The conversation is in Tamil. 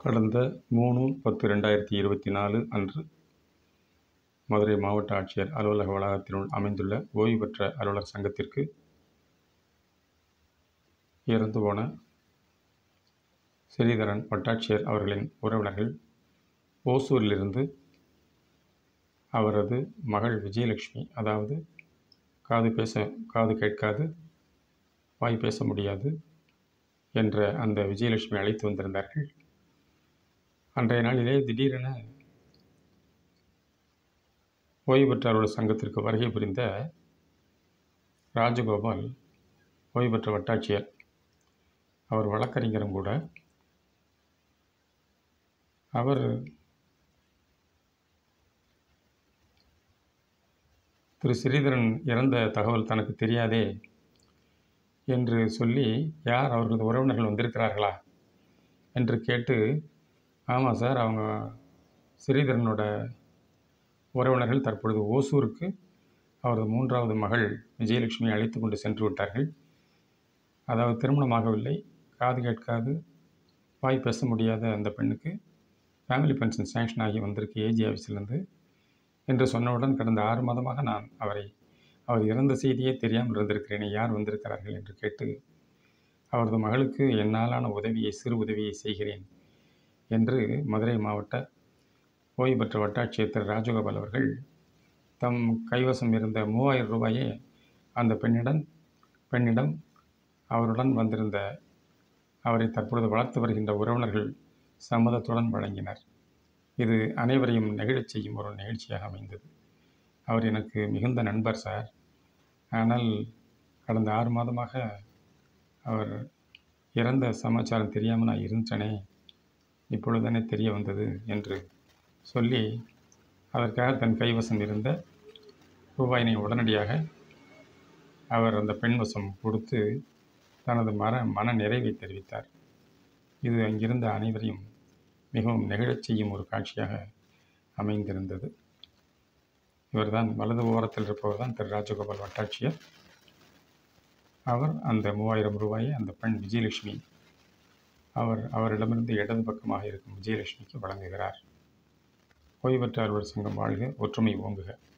கடந்த மூணு பத்து ரெண்டாயிரத்தி இருபத்தி நாலு அன்று மதுரை மாவட்ட ஆட்சியர் அலுவலக வளாகத்தினுள் அமைந்துள்ள ஓய்வு பெற்ற அலுவலர் சங்கத்திற்கு இறந்து போன ஸ்ரீதரன் வட்டாட்சியர் அவர்களின் உறவினர்கள் ஓசூரிலிருந்து அவரது மகள் விஜயலட்சுமி அதாவது காது பேச காது கேட்காது வாய் பேச முடியாது என்ற அந்த விஜயலட்சுமி அழைத்து வந்திருந்தார்கள் அன்றைய நாளிலே திடீரென ஓய்வு பெற்ற அலுவலர் சங்கத்திற்கு வருகை புரிந்த ராஜகோபால் ஓய்வு பெற்ற வட்டாட்சியர் அவர் வழக்கறிஞரும் கூட அவர் திரு ஸ்ரீதரன் இறந்த தகவல் தனக்கு தெரியாதே என்று சொல்லி யார் அவர்களது உறவினர்கள் வந்திருக்கிறார்களா என்று கேட்டு ஆமாம் சார் அவங்க ஸ்ரீதரனோட உறவினர்கள் தற்பொழுது ஓசூருக்கு அவரது மூன்றாவது மகள் விஜயலட்சுமி அழைத்து கொண்டு சென்று விட்டார்கள் அதாவது திருமணமாகவில்லை காது கேட்காது வாய் பேச முடியாத அந்த பெண்ணுக்கு ஃபேமிலி பென்ஷன் சேங்ஷன் ஆகி வந்திருக்கு ஏஜி ஆஃபீஸிலேருந்து என்று சொன்னவுடன் கடந்த ஆறு மாதமாக நான் அவரை அவர் இறந்த செய்தியே தெரியாமல் இருந்திருக்கிறேனே யார் வந்திருக்கிறார்கள் என்று கேட்டு அவரது மகளுக்கு என்னாலான உதவியை சிறு உதவியை செய்கிறேன் என்று மதுரை மாவட்ட ஓய்வு பெற்ற வட்டாட்சியர் திரு ராஜகோபால் அவர்கள் தம் கைவசம் இருந்த மூவாயிரம் ரூபாயை அந்த பெண்ணிடம் பெண்ணிடம் அவருடன் வந்திருந்த அவரை தற்பொழுது வளர்த்து வருகின்ற உறவினர்கள் சம்மதத்துடன் வழங்கினர் இது அனைவரையும் நெகிழச் செய்யும் ஒரு நிகழ்ச்சியாக அமைந்தது அவர் எனக்கு மிகுந்த நண்பர் சார் ஆனால் கடந்த ஆறு மாதமாக அவர் இறந்த சமாச்சாரம் தெரியாமல் நான் இருந்தேனே இப்பொழுதுதானே தெரிய வந்தது என்று சொல்லி அதற்காக தன் கைவசம் இருந்த ரூபாயினை உடனடியாக அவர் அந்த பெண் வசம் கொடுத்து தனது மர மன நிறைவை தெரிவித்தார் இது அங்கிருந்த அனைவரையும் மிகவும் நெகிழச் செய்யும் ஒரு காட்சியாக அமைந்திருந்தது இவர்தான் வலது ஓரத்தில் இருப்பவர் தான் திரு ராஜகோபால் வட்டாட்சியர் அவர் அந்த மூவாயிரம் ரூபாயை அந்த பெண் விஜயலட்சுமி அவர் அவரிடமிருந்து இடது பக்கமாக இருக்கும் விஜயலட்சுமிக்கு வழங்குகிறார் ஓய்வு பெற்ற அலுவலர் சங்கம் வாழ்க ஒற்றுமை ஓங்குக